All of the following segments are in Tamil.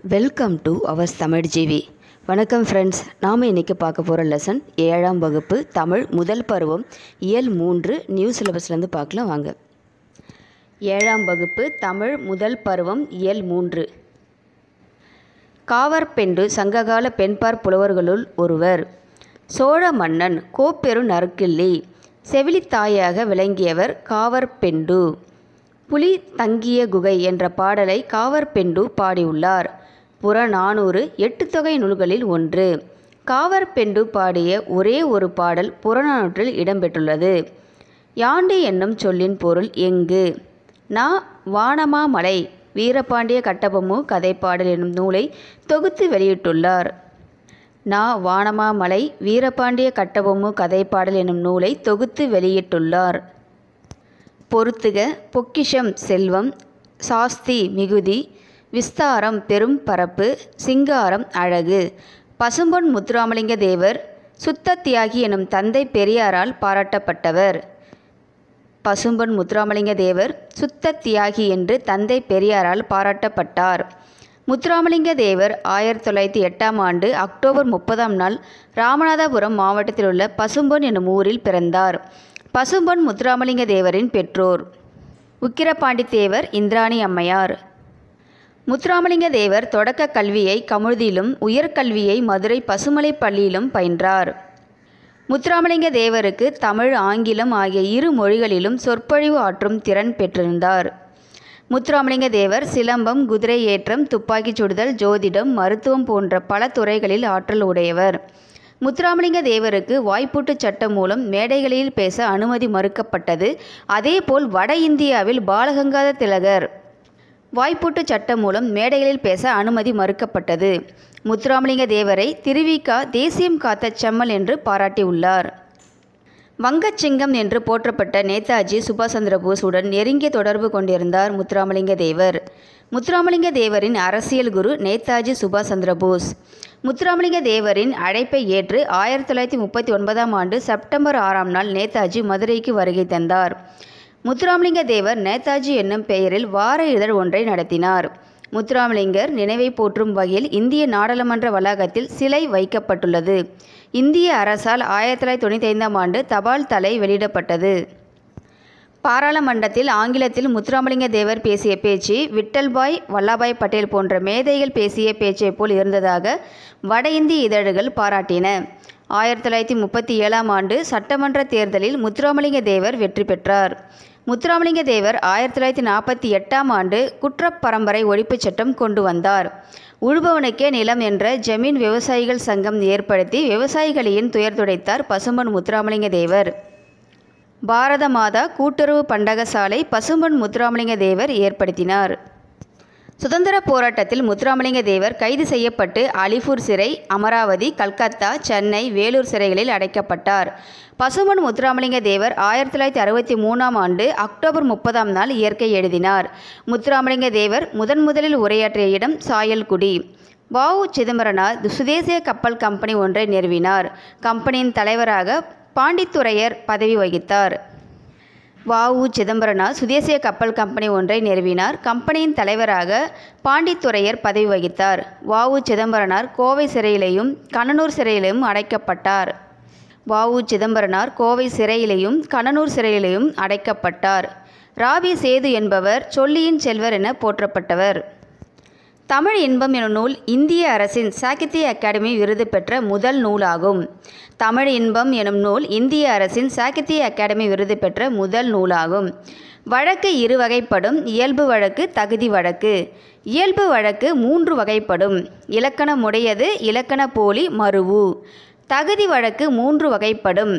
welcome to ours Tamil GV வணக்கம் ஃப்ரெண்ட்ஸ் நாம் இன்றைக்கி பார்க்க போகிற லெசன் ஏழாம் வகுப்பு தமிழ் முதல் பருவம் இயல் மூன்று நியூ சிலபஸ்லேருந்து பார்க்கலாம் வாங்க ஏழாம் வகுப்பு தமிழ் முதல் பருவம் இயல் மூன்று காவற்பெண்டு சங்ககால பெண்பார் புலவர்களுள் ஒருவர் சோழ மன்னன் கோப்பெரு நறுக்கிள்ளி செவிலித்தாயாக விளங்கியவர் காவற்பெண்டு புலி தங்கிய குகை என்ற பாடலை காவற்பெண்டு பாடியுள்ளார் புறநானூறு எட்டு தொகை நூல்களில் ஒன்று காவற்பெண்டு பாடிய ஒரே ஒரு பாடல் புறநானூற்றில் இடம்பெற்றுள்ளது யாண்டு என்னும் சொல்லின் பொருள் எங்கு நா வானமாமலை வீரபாண்டிய கட்டபொம்மு கதைப்பாடல் என்னும் நூலை தொகுத்து வெளியிட்டுள்ளார் நா வானமாமலை வீரபாண்டிய கட்டபொம்மு கதைப்பாடல் என்னும் நூலை தொகுத்து வெளியிட்டுள்ளார் பொறுத்துக பொக்கிஷம் செல்வம் சாஸ்தி மிகுதி விஸ்தாரம் பெரும் பரப்பு சிங்காரம் அழகு பசும்பொன் முத்துராமலிங்க தேவர் சுத்த தியாகி எனும் தந்தை பெரியாரால் பாராட்டப்பட்டவர் பசும்பொன் முத்துராமலிங்க தேவர் சுத்த தியாகி என்று தந்தை பெரியாரால் பாராட்டப்பட்டார் முத்துராமலிங்க தேவர் ஆயிரத்தி தொள்ளாயிரத்தி எட்டாம் ஆண்டு அக்டோபர் முப்பதாம் நாள் ராமநாதபுரம் மாவட்டத்தில் உள்ள பசும்பொன் எனும் ஊரில் பிறந்தார் பசும்பொன் முத்துராமலிங்க தேவரின் பெற்றோர் உக்கிரபாண்டி தேவர் இந்திராணி அம்மையார் முத்துராமலிங்க தேவர் தொடக்க கல்வியை கமுதியிலும் உயர்கல்வியை மதுரை பசுமலை பள்ளியிலும் பயின்றார் முத்துராமலிங்க தேவருக்கு தமிழ் ஆங்கிலம் ஆகிய இரு மொழிகளிலும் சொற்பொழிவு ஆற்றும் திறன் பெற்றிருந்தார் முத்துராமலிங்க தேவர் சிலம்பம் குதிரை ஏற்றம் துப்பாக்கிச் சுடுதல் ஜோதிடம் மருத்துவம் போன்ற பல துறைகளில் ஆற்றல் உடையவர் முத்துராமலிங்க தேவருக்கு வாய்ப்பூட்டுச் சட்டம் மூலம் மேடைகளில் பேச அனுமதி மறுக்கப்பட்டது அதேபோல் வட இந்தியாவில் பாலகங்காத திலகர் வாய்ப்பூட்டு சட்டம் மூலம் மேடைகளில் பேச அனுமதி மறுக்கப்பட்டது முத்துராமலிங்க தேவரை திருவிக்கா தேசியம் காத்த செம்மல் என்று பாராட்டியுள்ளார் வங்கச்சிங்கம் என்று போற்றப்பட்ட நேதாஜி சுபாஷ் சந்திர போஸுடன் நெருங்கிய தொடர்பு கொண்டிருந்தார் முத்துராமலிங்க தேவர் முத்துராமலிங்க தேவரின் அரசியல் குரு நேதாஜி சுபாஷ் சந்திர போஸ் முத்துராமலிங்க தேவரின் அழைப்பை ஏற்று ஆயிரத்தி தொள்ளாயிரத்தி முப்பத்தி ஒன்பதாம் ஆண்டு செப்டம்பர் ஆறாம் நாள் நேதாஜி மதுரைக்கு வருகை தந்தார் முத்துராமலிங்க தேவர் நேதாஜி என்னும் பெயரில் வார இதழ் ஒன்றை நடத்தினார் முத்துராமலிங்கர் நினைவை போற்றும் வகையில் இந்திய நாடாளுமன்ற வளாகத்தில் சிலை வைக்கப்பட்டுள்ளது இந்திய அரசால் ஆயிரத்தி தொள்ளாயிரத்தி தொண்ணூற்றி ஐந்தாம் ஆண்டு தபால் தலை வெளியிடப்பட்டது பாராளுமன்றத்தில் ஆங்கிலத்தில் முத்துராமலிங்க தேவர் பேசிய பேச்சு விட்டல்பாய் வல்லபாய் பட்டேல் போன்ற மேதைகள் பேசிய பேச்சை போல் இருந்ததாக வட இந்திய இதழ்கள் பாராட்டின ஆயிரத்தி தொள்ளாயிரத்தி முப்பத்தி ஏழாம் ஆண்டு சட்டமன்ற தேர்தலில் முத்துராமலிங்க தேவர் வெற்றி பெற்றார் முத்துராமலிங்க தேவர் ஆயிரத்தி தொள்ளாயிரத்தி நாற்பத்தி எட்டாம் ஆண்டு குற்றப் பரம்பரை ஒழிப்புச் சட்டம் கொண்டு வந்தார் உழுபவனுக்கே நிலம் என்ற ஜமீன் விவசாயிகள் சங்கம் ஏற்படுத்தி விவசாயிகளின் துயர் துடைத்தார் பசும்பன் முத்துராமலிங்க தேவர் பாரத மாதா கூட்டுறவு பண்டகசாலை பசும்பன் முத்துராமலிங்க தேவர் ஏற்படுத்தினார் சுதந்திர போராட்டத்தில் முத்துராமலிங்க தேவர் கைது செய்யப்பட்டு அலிபூர் சிறை அமராவதி கல்கத்தா சென்னை வேலூர் சிறைகளில் அடைக்கப்பட்டார் பசுமன் முத்துராமலிங்க தேவர் ஆயிரத்தி தொள்ளாயிரத்தி அறுபத்தி மூணாம் ஆண்டு அக்டோபர் முப்பதாம் நாள் இயற்கை எழுதினார் முத்துராமலிங்க தேவர் முதன் முதலில் உரையாற்றிய இடம் சாயல்குடி வாவு சிதம்பரனார் சுதேசிய கப்பல் கம்பெனி ஒன்றை நிறுவினார் கம்பெனியின் தலைவராக பாண்டித்துரையர் பதவி வகித்தார் வாவு சிதம்பரனார் சுதேசிய கப்பல் கம்பெனி ஒன்றை நிறுவினார் கம்பெனியின் தலைவராக பாண்டித்துரையர் பதவி வகித்தார் வாவு சிதம்பரனார் கோவை சிறையிலேயும் கண்ணனூர் சிறையிலும் அடைக்கப்பட்டார் வாவு சிதம்பரனார் கோவை சிறையிலேயும் கண்ணனூர் சிறையிலேயும் அடைக்கப்பட்டார் ராபி சேது என்பவர் சொல்லியின் செல்வர் என போற்றப்பட்டவர் தமிழ் இன்பம் எனும் நூல் இந்திய அரசின் சாகித்ய அகாடமி விருது பெற்ற முதல் நூலாகும் தமிழ் இன்பம் எனும் நூல் இந்திய அரசின் சாகித்ய அகாடமி விருது பெற்ற முதல் நூலாகும் வழக்கு இரு வகைப்படும் இயல்பு வழக்கு தகுதி வழக்கு இயல்பு வழக்கு மூன்று வகைப்படும் இலக்கணமுடையது இலக்கண போலி மருவு தகுதி வழக்கு மூன்று வகைப்படும்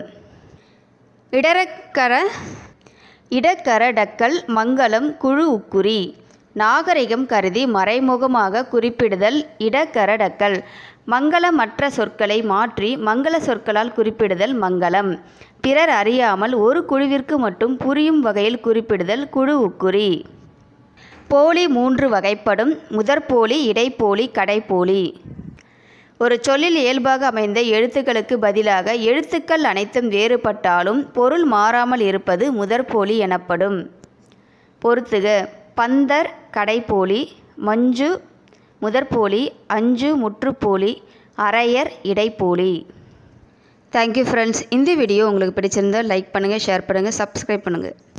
இடரக்கர இடக்கரடக்கல் மங்களம் குழு உக்குரி நாகரிகம் கருதி மறைமுகமாக குறிப்பிடுதல் இடக்கரடக்கல் மங்களமற்ற சொற்களை மாற்றி மங்கள சொற்களால் குறிப்பிடுதல் மங்களம் பிறர் அறியாமல் ஒரு குழுவிற்கு மட்டும் புரியும் வகையில் குறிப்பிடுதல் குழு உக்குறி போலி மூன்று வகைப்படும் முதற்போலி இடைப்போலி கடைப்போலி ஒரு சொல்லில் இயல்பாக அமைந்த எழுத்துக்களுக்கு பதிலாக எழுத்துக்கள் அனைத்தும் வேறுபட்டாலும் பொருள் மாறாமல் இருப்பது முதற்போலி எனப்படும் பொறுத்துக பந்தர் கடைப்போலி மஞ்சு முதற்போலி அஞ்சு முற்றுப்போலி அரையர் இடைப்போலி தேங்க்யூ ஃப்ரெண்ட்ஸ் இந்த வீடியோ உங்களுக்கு பிடிச்சிருந்தால் லைக் பண்ணுங்கள் ஷேர் பண்ணுங்கள் சப்ஸ்கிரைப் பண்ணுங்கள்